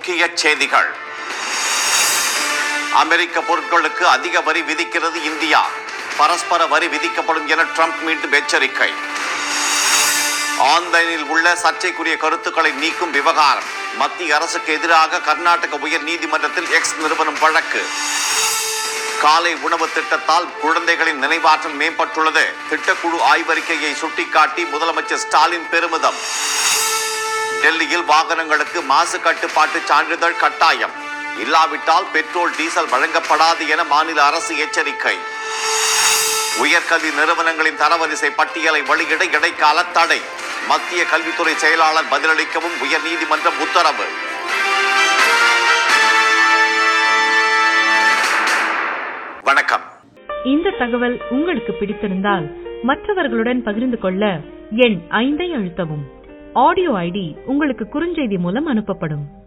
முக்கிய செய்திகள் அமெரிக்க பொருட்களுக்கு அதிக வரி விதிக்கிறது இந்தியா பரஸ்பர வரி விதிக்கப்படும் என ட்ரம்ப் மீண்டும் எச்சரிக்கை ஆன்லைனில் உள்ள சர்ச்சைக்குரிய கருத்துக்களை நீக்கும் விவகாரம் மத்திய அரசுக்கு எதிராக கர்நாடக உயர் நீதிமன்றத்தில் எக்ஸ் நிறுவனம் வழக்கு காலை உணவு திட்டத்தால் குழந்தைகளின் நினைவாற்றல் மேம்பட்டுள்ளது திட்டக்குழு ஆய்வறிக்கையை சுட்டிக்காட்டி முதலமைச்சர் ஸ்டாலின் பெருமிதம் டெல்லியில் வாகனங்களுக்கு மாசு கட்டுப்பாட்டு சான்றிதழ் கட்டாயம் இல்லாவிட்டால் பெட்ரோல் டீசல் வழங்கப்படாது என மாநில அரசு எச்சரிக்கை உயர்கல்வி நிறுவனங்களின் தரவரிசை பட்டியலை வெளியிட இடைக்கால தடை மத்திய கல்வித்துறை செயலாளர் பதிலளிக்கவும் உயர்நீதிமன்றம் உத்தரவு வணக்கம் இந்த தகவல் உங்களுக்கு பிடித்திருந்தால் மற்றவர்களுடன் பகிர்ந்து கொள்ள எண் ஐந்தை அழுத்தவும் ஆடியோ ஐடி உங்களுக்கு குறுஞ்செய்தி மூலம் அனுப்பப்படும்